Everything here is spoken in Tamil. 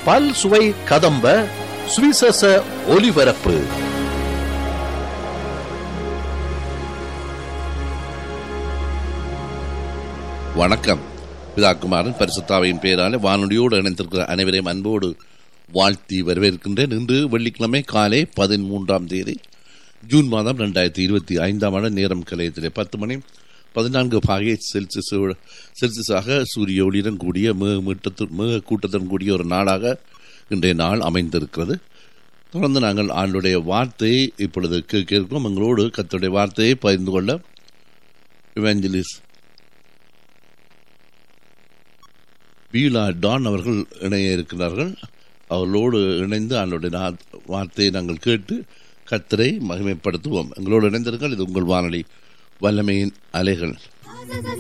பல் சுவை கதம்ப சுவிசேஷ ஒலிபரப்பு வணக்கம் பிதாக்குமாரன் பரிசுத்தாவையின் பெயரால வானொலியோடு இணைந்திருக்கிற அனைவரையும் அன்போடு வாழ்த்தி வரவேற்கின்றேன் இன்று வெள்ளிக்கிழமை காலை பதிமூன்றாம் தேதி ஜூன் மாதம் ரெண்டாயிரத்தி இருபத்தி ஐந்தாம் ஆண்டு நேரம் கலையத்திலே பத்து மணி பதினான்கு பாகை செல்சியஸ் செல்சியஸாக சூரிய ஒளியுடன் கூடிய மிக மீட்டத்து மிக கூட்டத்துடன் கூடிய ஒரு நாளாக இன்றைய நாள் அமைந்திருக்கிறது தொடர்ந்து நாங்கள் ஆண்டுடைய வார்த்தையை இப்பொழுது கேட்க இருக்கிறோம் எங்களோடு கத்துடைய வார்த்தையை பகிர்ந்து கொள்ள இவாஞ்சலிஸ் பீலா டான் அவர்கள் இணைய இருக்கிறார்கள் அவர்களோடு இணைந்து ஆண்டுடைய நா- வார்த்தையை நாங்கள் கேட்டு கத்தரை மகிமைப்படுத்துவோம் எங்களோடு இணைந்திருங்கள் இது உங்கள் வானொலி வல்லமையின் அலைகள்